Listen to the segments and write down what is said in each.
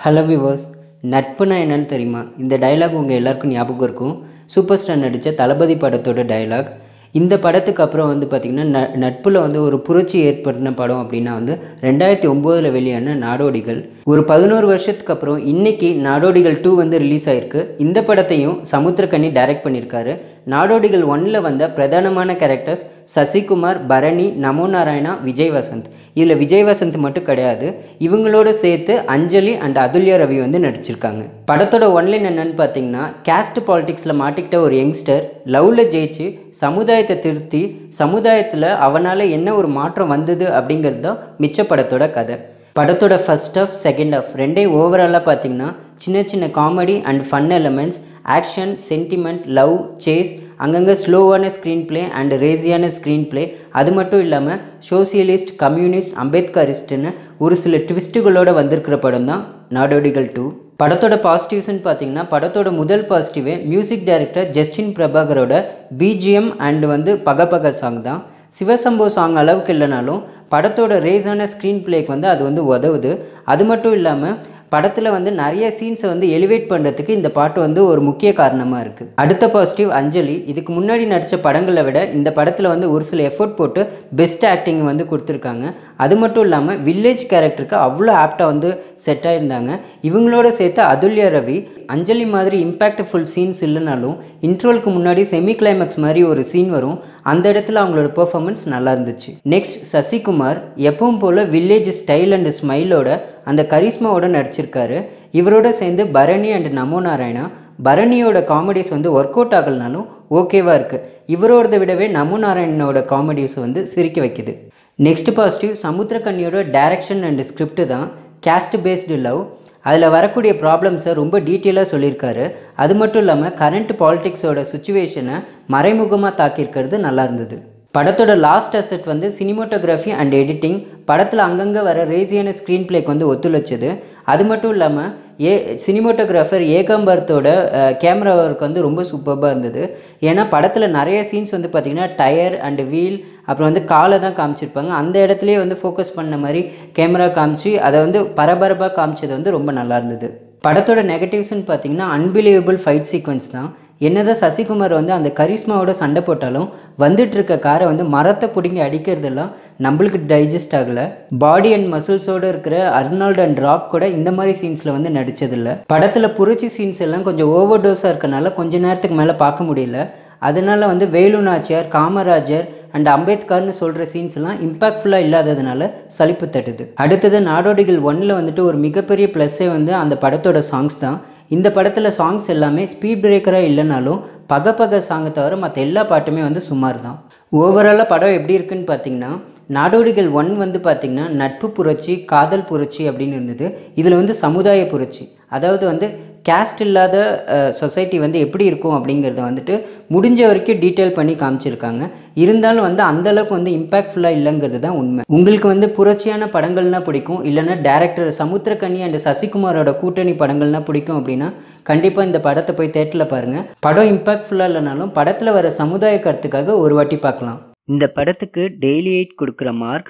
hello viewers நட்புனா என்னன்னு தெரியுமா இந்த டயலாக் உங்கள் எல்லாருக்கும் ஞாபகம் இருக்கும் சூப்பர் ஸ்டார் நடித்த தளபதி படத்தோட டயலாக் இந்த படத்துக்கு அப்புறம் வந்து பார்த்திங்கன்னா ந நட்பில் வந்து ஒரு புரட்சி ஏற்படுத்தின படம் அப்படின்னா வந்து ரெண்டாயிரத்தி ஒம்போதில் வெளியான நாடோடிகள் ஒரு பதினோரு வருஷத்துக்கு அப்புறம் இன்னைக்கு நாடோடிகள் டூ வந்து ரிலீஸ் ஆயிருக்கு இந்த படத்தையும் சமுத்திரக்கனி டைரக்ட் பண்ணியிருக்காரு நாடோடிகள் ஒன்னில் வந்த பிரதானமான கேரக்டர்ஸ் சசிகுமார் பரணி நமோ நாராயணா விஜய் வசந்த் இதில் விஜய் வசந்த் மட்டும் கிடையாது இவங்களோட சேர்த்து அஞ்சலி அண்ட் அதுல்யா ரவி வந்து நடிச்சிருக்காங்க படத்தோட ஒன்லைன் என்னன்னு பார்த்தீங்கன்னா கேஸ்ட் பாலிடிக்ஸில் மாட்டிக்கிட்ட ஒரு யங்ஸ்டர் லவ்வில் ஜெயிச்சு சமுதாயத்தை திருத்தி சமுதாயத்தில் அவனால் என்ன ஒரு மாற்றம் வந்தது அப்படிங்கிறது தான் மிச்ச படத்தோட கதை படத்தோட ஃபர்ஸ்ட் ஆஃப் செகண்ட் ஆஃப் ரெண்டையும் ஓவராலாக பார்த்தீங்கன்னா சின்ன சின்ன comedy and fun elements action sentiment love chase அங்கங்கே ஸ்லோவான ஸ்க்ரீன் ப்ளே அண்ட் ரேசியான ஸ்க்ரீன் ப்ளே அது மட்டும் இல்லாமல் சோசியலிஸ்ட் கம்யூனிஸ்ட் அம்பேத்கரிஸ்ட்னு ஒரு சில ட்விஸ்ட்டுகளோட வந்திருக்கிற படம் தான் நாடோடிகள் டூ படத்தோட பாசிட்டிவ்ஸ்னு பார்த்தீங்கன்னா படத்தோட முதல் பாசிட்டிவே மியூசிக் டைரக்டர் ஜஸ்டின் பிரபாகரோட பிஜிஎம் அண்ட் வந்து பக பக சாங் தான் சிவசம்போ சாங் அளவுக்கு இல்லைனாலும் படத்தோட ரேஸான ஸ்க்ரீன் பிளேக்கு வந்து அது வந்து உதவுது அது மட்டும் இல்லாமல் படத்தில் வந்து நிறைய சீன்ஸை வந்து எலிவேட் பண்ணுறதுக்கு இந்த பாட்டு வந்து ஒரு முக்கிய காரணமாக இருக்குது அடுத்த பாசிட்டிவ் அஞ்சலி இதுக்கு முன்னாடி நடித்த படங்களை விட இந்த படத்தில் வந்து ஒரு சில எஃபோர்ட் போட்டு பெஸ்ட் ஆக்டிங் வந்து கொடுத்துருக்காங்க அது மட்டும் இல்லாமல் வில்லேஜ் கேரக்டருக்கு அவ்வளோ ஆப்டாக வந்து செட் ஆயிருந்தாங்க இவங்களோட சேர்த்து அதுல்யா ரவி அஞ்சலி மாதிரி இம்பேக்ட்ஃபுல் சீன்ஸ் இல்லைனாலும் இன்ட்ரோலுக்கு முன்னாடி செமி கிளைமேக்ஸ் மாதிரி ஒரு சீன் வரும் அந்த இடத்துல அவங்களோட பெர்ஃபார்மன்ஸ் நல்லா இருந்துச்சு நெக்ஸ்ட் சசிகுமார் எப்பவும் போல் வில்லேஜ் ஸ்டைல் அண்ட் ஸ்மைலோட அந்த கரிஸ்மாவோட நடிச்சிருக்காரு இவரோட சேர்ந்து பரணி அண்ட் நமோ நாராயணா பரணியோட காமெடிஸ் வந்து ஒர்க் அவுட் ஆகலனாலும் ஓகேவாக இருக்குது இவரோடதை விடவே நமோ நாராயணனோட காமெடிஸ் வந்து சிரிக்க வைக்குது நெக்ஸ்ட் பாசிட்டிவ் சமுத்திரக்கன்னியோட டைரக்ஷன் அண்ட் ஸ்கிரிப்ட் தான் கேஸ்ட் பேஸ்டு லவ் அதில் வரக்கூடிய ப்ராப்ளம்ஸை ரொம்ப டீட்டெயிலாக சொல்லியிருக்காரு அது மட்டும் இல்லாமல் கரண்ட் பாலிடிக்ஸோட சுச்சுவேஷனை மறைமுகமாக தாக்கியிருக்கிறது நல்லா இருந்தது படத்தோட லாஸ்ட் அசெட் வந்து சினிமோட்டோகிராஃபி அண்ட் எடிட்டிங் படத்தில் அங்கங்கே வர ரேசியான ஸ்க்ரீன் பிளேக்கு வந்து ஒத்துழைச்சது அது மட்டும் இல்லாமல் ஏ சினிமோட்டோகிராஃபர் ஏகாம்பரத்தோட கேமரா ஒர்க் வந்து ரொம்ப சூப்பராக இருந்தது ஏன்னா படத்தில் நிறைய சீன்ஸ் வந்து பார்த்திங்கன்னா டயர் அண்டு வீல் அப்புறம் வந்து காலை தான் காமிச்சிருப்பாங்க அந்த இடத்துலையே வந்து ஃபோக்கஸ் பண்ண மாதிரி கேமரா காமிச்சு அதை வந்து பரபரப்பாக காமிச்சது வந்து ரொம்ப நல்லா இருந்தது படத்தோட நெகட்டிவ்ஸ்னு பார்த்தீங்கன்னா அன்பிலீவபிள் ஃபைட் சீக்வன்ஸ் தான் என்னதான் சசிகுமார் வந்து அந்த கரிஸ்மாவோட சண்டை போட்டாலும் வந்துட்டு இருக்க காரை வந்து மரத்தை பிடிங்கி அடிக்கிறதெல்லாம் நம்மளுக்கு டைஜஸ்ட் ஆகலை பாடி அண்ட் மசில்ஸோடு இருக்கிற அர்னால்டு அண்ட் ராக் கூட இந்த மாதிரி சீன்ஸில் வந்து நடித்ததில்ல படத்தில் புரட்சி சீன்ஸ் எல்லாம் கொஞ்சம் ஓவர் டோஸாக இருக்கனால கொஞ்ச நேரத்துக்கு மேலே பார்க்க முடியல அதனால வந்து வேலு நாச்சியார் காமராஜர் அண்ட் அம்பேத்கர்னு சொல்கிற சீன்ஸ்லாம் இம்பாக்ட்ஃபுல்லாக இல்லாததுனால சலிப்பு தட்டுது அடுத்தது நாடோடிகள் ஒன்னில் வந்துட்டு ஒரு மிகப்பெரிய ப்ளஸ்ஸே வந்து அந்த படத்தோட சாங்ஸ் தான் இந்த படத்தில் சாங்ஸ் எல்லாமே ஸ்பீட் பிரேக்கராக இல்லைனாலும் பக பக சாங்கை தவிர மற்ற எல்லா பாட்டுமே வந்து சுமார் தான் ஓவராலாக படம் எப்படி இருக்குன்னு பார்த்தீங்கன்னா நாடோடிகள் ஒன் வந்து பார்த்திங்கன்னா நட்பு புரட்சி காதல் புரட்சி அப்படின்னு இருந்தது இதில் வந்து சமுதாய புரட்சி அதாவது வந்து கேஸ்ட் இல்லாத சொசைட்டி வந்து எப்படி இருக்கும் அப்படிங்கிறத வந்துட்டு முடிஞ்ச வரைக்கும் டீட்டெயில் பண்ணி காமிச்சிருக்காங்க இருந்தாலும் வந்து அந்தளவுக்கு வந்து இம்பாக்ட்ஃபுல்லாக இல்லைங்கிறது தான் உண்மை உங்களுக்கு வந்து புரட்சியான படங்கள்னால் பிடிக்கும் இல்லைன்னா டேரக்டர் சமுத்திரக்கனி அண்ட் சசிகுமாரோட கூட்டணி படங்கள்னால் பிடிக்கும் அப்படின்னா கண்டிப்பாக இந்த படத்தை போய் தேட்டரில் பாருங்கள் படம் இம்பாக்ட்ஃபுல்லாக இல்லைனாலும் படத்தில் வர சமுதாய கருத்துக்காக ஒரு வாட்டி பார்க்கலாம் இந்த படத்துக்கு டெய்லி எயிட் கொடுக்குற மார்க்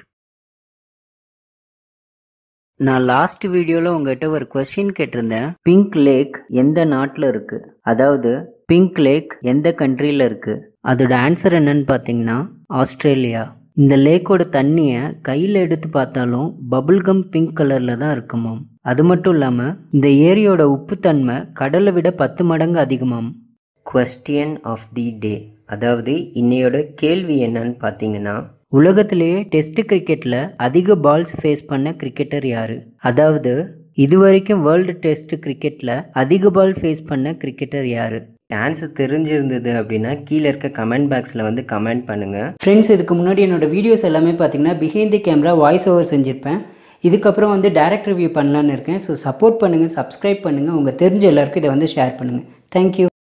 நான் லாஸ்ட் வீடியோவில் உங்ககிட்ட ஒரு கொஸ்டின் கேட்டிருந்தேன் பிங்க் லேக் எந்த நாட்டில் இருக்கு அதாவது பிங்க் லேக் எந்த கண்ட்ரியில் இருக்கு அதோட ஆன்சர் என்னன்னு பார்த்தீங்கன்னா ஆஸ்திரேலியா இந்த லேக்கோட தண்ணியை கையில் எடுத்து பார்த்தாலும் பபுள்கம் பிங்க் கலரில் தான் இருக்குமாம் அது மட்டும் இல்லாமல் இந்த ஏரியோட உப்புத்தன்மை கடலை விட பத்து மடங்கு அதிகமாம் கொஸ்டின் ஆஃப் தி டே அதாவது இன்னையோட கேள்வி என்னன்னு பார்த்தீங்கன்னா உலகத்திலேயே டெஸ்ட் கிரிக்கெட்டில் அதிக பால்ஸ் ஃபேஸ் பண்ண கிரிக்கெட்டர் யார் அதாவது இதுவரைக்கும் வேர்ல்டு டெஸ்ட் கிரிக்கெட்டில் அதிக பால் ஃபேஸ் பண்ண கிரிக்கெட்டர் யார் ஆன்சர் தெரிஞ்சிருந்தது அப்படின்னா கீழே இருக்க கமெண்ட் பாக்ஸில் வந்து கமெண்ட் பண்ணுங்கள் ஃப்ரெண்ட்ஸ் இதுக்கு முன்னாடி என்னோட வீடியோஸ் எல்லாமே பார்த்தீங்கன்னா behind the camera voice over செஞ்சுருப்பேன் இதுக்கப்புறம் வந்து டேரக்ட் ரிவ்யூ பண்ணலான்னு இருக்கேன் ஸோ சப்போர்ட் பண்ணுங்கள் சப்ஸ்கிரைப் பண்ணுங்கள் உங்கள் தெரிஞ்ச எல்லாருக்கும் இதை வந்து ஷேர் பண்ணுங்கள் தேங்க்யூ